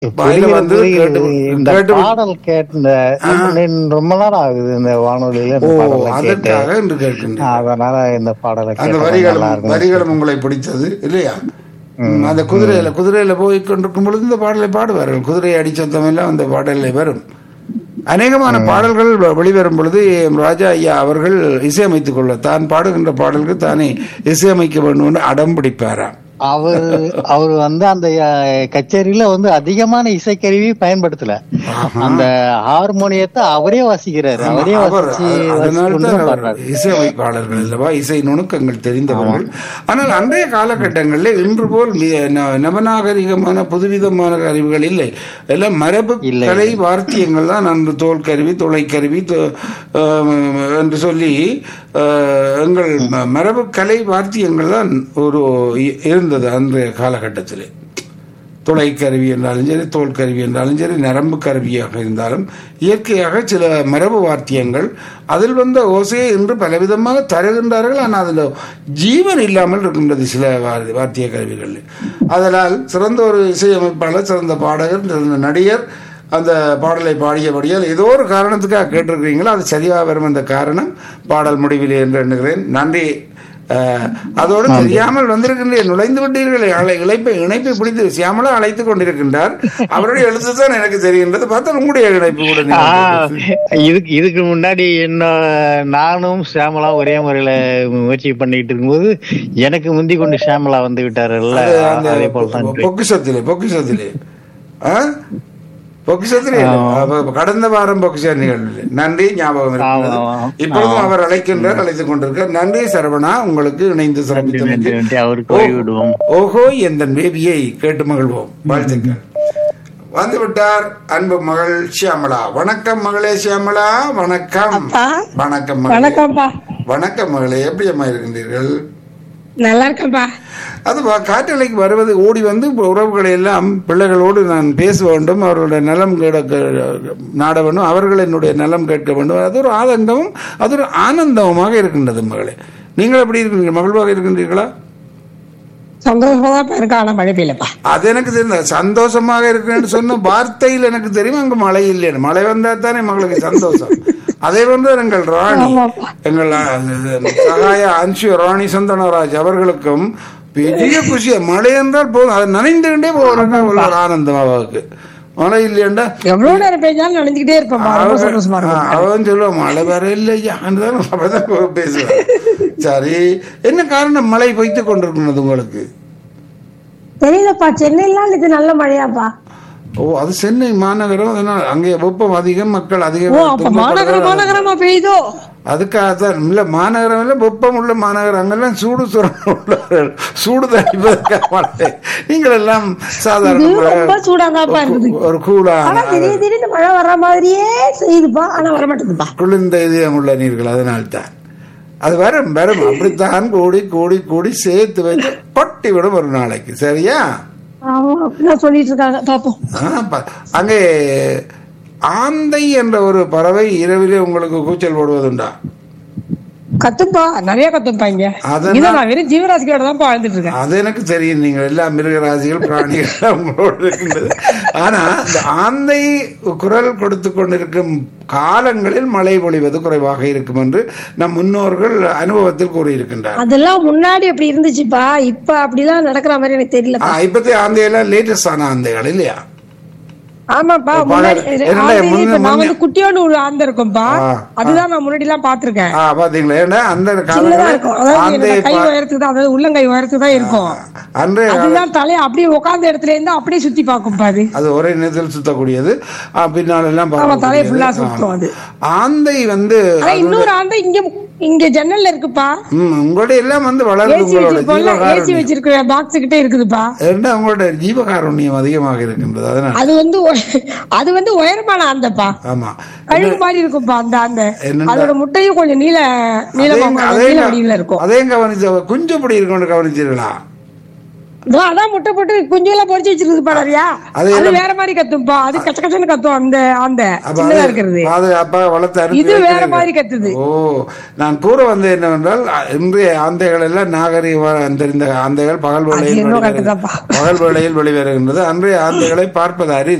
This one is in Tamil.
வாயில புரியுது, வந்து புரியுது. கேட்டு இந்த கேட்டு பாடல் கேட்டு இந்த இந்த ரொம்ப நேரம் ஆகுது இந்த வானொலியில ஓ இந்த பாடலை கேட்டு அதற்காக என்று கேட்கின்றேன் அதனால இந்த பாடலை அந்த கேட்டா வரிகளும் நல்லா இருக்கும் வரிகளும் உங்களை பிடித்தது இல்லையா ம், அந்த குதிரையில குதிரையில போய் கொண்டிருக்கும் பொழுது இந்த பாடலை பாடுவார்கள் குதிரை அடிச்சத்தம் எல்லாம் அந்த பாடலில் வரும் அநேகமான பாடல்கள் வ- வெளிவரும் பொழுது எம் ராஜா ஐயா அவர்கள் இசையமைத்துக் கொள்ள தான் பாடுகின்ற பாடலுக்கு தானே இசையமைக்க வேண்டும் என்று அடம் பிடிப்பாராம் அவர் அவர் வந்து அந்த அஹ், கச்சேரியில வந்து அதிகமான இசைக்கருவி பயன்படுத்தல அந்த ஹார்மோனியத்தை அவரே வாசிக்கிறாரு அவரே அவர் வாசிச்சு அதனால வாசிச்சு தான் அவர் பாடுறாரு இசையமைப்பாளர்கள் அல்லவா இசை நுணுக்கங்கள் தெரிந்தவர்கள் ஆனால் அன்றைய காலகட்டங்களில் இன்று போல் மி- ந- நவநாகரிகமான புதுவிதமான அறிவுகள் இல்லை எல்லாம் மரபு இல்லை. கலை வார்த்தியங்கள் தான் அன்று தோல் கருவி துளை கருவி தோ- ஆம், என்று சொல்லி ஆஹ், எங்கள் ம- மரபு கலை வார்த்தியங்கள் தான் ஒரு இ- இருந்தது அன்றைய காலகட்டத்திலே துளை கருவி என்றாலும் சரி தோல் கருவி என்றாலும் சரி நரம்பு கருவியாக இருந்தாலும் இயற்கையாக சில மரபு வார்த்தியங்கள் அதில் வந்த ஓசையை இன்று பலவிதமாக தருகின்றார்கள் ஆனால் அதில் ஜீவன் இல்லாமல் இருக்கின்றது சில வார்- வார்த்திய கருவிகள் அதனால் சிறந்த ஒரு இசையமைப்பாளர் சிறந்த பாடகர் சிறந்த நடிகர் அந்த பாடலை பாடியபடியால் ஏதோ ஒரு காரணத்துக்காக கேட்டிருக்கிறீங்களோ அது சரியாக வரும் அந்த காரணம் பாடல் முடிவிலே என்று எண்ணுகிறேன் நன்றி அஹ், அதோடு தெரியாமல் வந்திருக்கின்றேன் நுழைந்து விட்டீர்கள் அழை- இழைப்பை இணைப்பை பிடித்து சியாமலா அழைத்துக் கொண்டிருக்கின்றார் அவருடைய எழுத்து தான் எனக்கு தெரிகின்றது பார்த்தா உங்களுடைய இணைப்பு கூட ஆ, நீங்கள் இதுக்கு இதுக்கு முன்னாடி என்ன நானும் ஷியாமலா ஒரே முறையில முயற்சி பண்ணிட்டு இருக்கும்போது எனக்கு முந்தி கொண்டு ஷியாமலா வந்து விட்டாருல்ல அது அந்த அதே போல தான் பொ- பொக்கிஷத்திலே பொக்கிஷத்திலே ஆ? பொக்கிஷத்திலே அப்ப கடந்த வாரம் பொக்கிஷ நிகழ்வு நன்றி ஞாபகம் இருக்கிறது ஆமா, ஆமா. இப்பொழுதும் அவர் அழைக்கின்றார் அழைத்துக் கொண்டிருக்கார் நன்றி சரவணா உங்களுக்கு இணைந்து சிறப்பித்தமைக்கு நன்றி, அவருக்கு வழி விடுவோம் ஓஹோ எந்த பேபியை கேட்டு மகிழ்வோம் வாழ்த்துக்கள் வந்து விட்டார் அன்பு மகள் ஷியாமலா வணக்கம் மகளே ஷியாமலா வணக்கம் வணக்கம் மகளே வணக்கம்ப்பா வணக்கம் மகளே எப்படி அம்மா இருக்கின்றீர்கள் நல்லா இருக்கேன்ப்பா அது வ- காற்றலைக்கு வருவது ஓடி வந்து இப்ப உறவுகளை எல்லாம் பிள்ளைகளோடு நான் பேச வேண்டும் அவர்களுடைய நலம் கேட்க நாட வேண்டும் அவர்கள் என்னுடைய நலம் கேட்க வேண்டும் அது ஒரு ஆதங்கமும் அது ஒரு ஆனந்தமுமாக இருக்கின்றது மகளே நீங்கள் எப்படி இருக்கின்றீர்கள் மகிழ்வாக இருக்கின்றீர்களா சந்தோஷமா தான் இருக்கா ஆனா மழை பெய்யலப்பா அது எனக்கு தெரியும் சந்தோஷமாக இருக்கிறேன்னு சொன்ன வார்த்தையில் எனக்கு தெரியும் அங்கு மழை இல்லைன்னு மழை வந்தா தானே மகளுக்கு சந்தோஷம் அதே போன்று எங்கள் ராணி எங்கள் அஹ், சகாய அன்சு ராணி சந்தனராஜ் அவர்களுக்கும் பெரிய குஷி மழை என்றால் போதும் அதை நனைந்துகிட்டே போகிறாங்க ஒரு ஆனந்தம் அவருக்கு மழை இல்லையாண்டா எவ்வளவு நேரம் பெய்ஞ்சாலும் நினைஞ்சுக்கிட்டே இருப்பேன்ப்பா ரொம்ப சந்தோஷமா இருக்கும் அவன் சொல்லுவான் மழை வர இல்லையான்னு தான் அப்படிதான் பேசுவான் சரி என்ன காரணம் மழை பொய்த்து கொண்டிருக்கிறது உங்களுக்கு தெரியலப்பா சென்னையிலாம் இது நல்ல மழையாப்பா ஓ அது சென்னை மாநகரம் அதனால் அங்கே வெப்பம் அதிகம் மக்கள் ஓ அதிகம் அப்ப மாநகரம் மாநகரமா பெய்யுதோ அதுக்காக தான் இல்ல மாநகரம் இல்ல வெப்பம் உள்ள மாநகரம் அங்கெல்லாம் சூடு சுரணம் உள்ளவர்கள் சூடு தணிப்பதற்காக மழை நீங்கள் எல்லாம் சாதாரண இது மழை, ரொம்ப சூடாதான்ப்பா இருக்குது ஒரு கூலா ஆனா திடீர் திடீர்னு மழை வர்ற மாதிரியே செய்யுதுப்பா ஆனா வர மாட்டேங்குதுப்பா குளிர்ந்த இதயம் உள்ள நீர்கள் அதனால்தான் அது வரும் வரும் அப்படித்தான் கூடி கூடி கூடி சேர்த்து வச்சு கொட்டி விடும் ஒரு நாளைக்கு சரியா ஆமா அப்படிதான் சொல்லிட்டு இருக்காங்க பாப்போம் ஆ, ப- அங்கே ஆந்தை என்ற ஒரு பறவை இரவிலே உங்களுக்கு கூச்சல் போடுவதுண்டா கத்துப்பா நிறைய கத்துப்பா இங்க அதெல்லாம் இதை நான் வெறும் ஜீவராசிகளோட தான் வாழ்ந்துட்டு இருக்கேன் அது எனக்கு தெரியும் நீங்கள் எல்லா மிருகராசிகள் பிராணிகள் எல்லாம் உங்களோடு இருக்கின்றது ஆனா இந்த ஆந்தை குரல் கொடுத்து கொண்டிருக்கும் காலங்களில் மழை பொழிவது குறைவாக இருக்கும் என்று நம் முன்னோர்கள் அனுபவத்தில் கூறியிருக்கின்றார் அதெல்லாம் முன்னாடி அப்படி இருந்துச்சுப்பா இப்ப அப்படிலாம் நடக்கிற மாதிரி எனக்கு தெரியல ஆ, இப்பத்தி ஆந்தையெல்லாம் லேட்டஸ்ட் ஆன ஆந்தைகள் இல்லையா ஆமாப்பா பல- முன்னாடி என்னடா, ஆந்தையிலே முன்ன- இப்ப நான் முன்ன- வந்து குட்டியோண்டு ஒரு ஆந்த இருக்கும்பா ஆ, அதுதான் நான் முன்னாடி எல்லாம் பாத்திருக்கேன் ஆ பாத்தீங்களா ஏன்னா அந்த சின்னதா காலங்களில் இருக்கும் அதாவது ஆந்தை என்னோட கை உயரத்துக்கு தான் அதாவது உள்ளங்கை உயரத்துக்கு தான் இருக்கும் அன்றைய கால- அதுதான் தலையை அப்படியே உட்கார்ந்த இடத்துல இருந்து அப்படியே சுத்தி பார்க்கும் பாரு அது ஒரே நேரத்தில் சுத்தக்கூடியது ஆ, பின்னால் எல்லாம் ஆமா தலையை பார்க்கக்கூடியது. ஃபுல்லா ஆ. சுத்தும் அது ஆந்தை வந்து ஆனா இன்னொரு ஆந்தை இங்க இங்க ஜன்னல்ல இருக்குப்பா ம், உங்களுடைய எல்லாம் வந்து வளர்ந்து ஏசி உங்களோட வச்சிருக்கோம்ல ஏசி ஜீவகாருண்யம் வச்சிருக்கிற பாக்ஸ் கிட்டே இருக்குதுப்பா ஏன்னா உங்களோட ஜீவகாருண்யம் அதிகமாக இருக்கின்றது அதனால அது வந்து ஒ- அது வந்து உயரமான ஆந்தப்பா ஆமா கழுகு மாதிரி இருக்கும்பா அந்த ஆந்த என்னண்டா? அதோட முட்டையும் கொஞ்சம் நீல நீளமா அதையும் நீல வடிவில் இருக்கும் அதையும் கவனிச்சு குஞ்சு இப்படி இருக்கும்னு கவனிச்சீர்களா இதோ அதான் முட்டை போட்டு குஞ்சு எல்லாம் பொறிச்சு வச்சிருக்குதுப்பா நிறையா அது அது வேற மாதிரி கத்துப்பா அது கச்ச கச்சன்னு கத்தும் அந்த அந்த அப்ப சின்னதா அது இருக்கிறது பாதுகாப்பாக வளர்த்து அனுப்பி இது வேற வைக்கிறீர்கள். மாதிரி கத்துது ஓ நான் கூற வந்தது என்னவென்றால் அ, இன்றைய ஆந்தைகள் எல்லாம் நாகரிக தெரிந்த ஆந்தைகள் பகல் வேளையில் என்னவோ வெளிவருகின்றன. கட்டுதாப்பா. பகல் வேளையில் வெளிவருகின்றது அன்றைய ஆந்தைகளை பார்ப்பது அரிது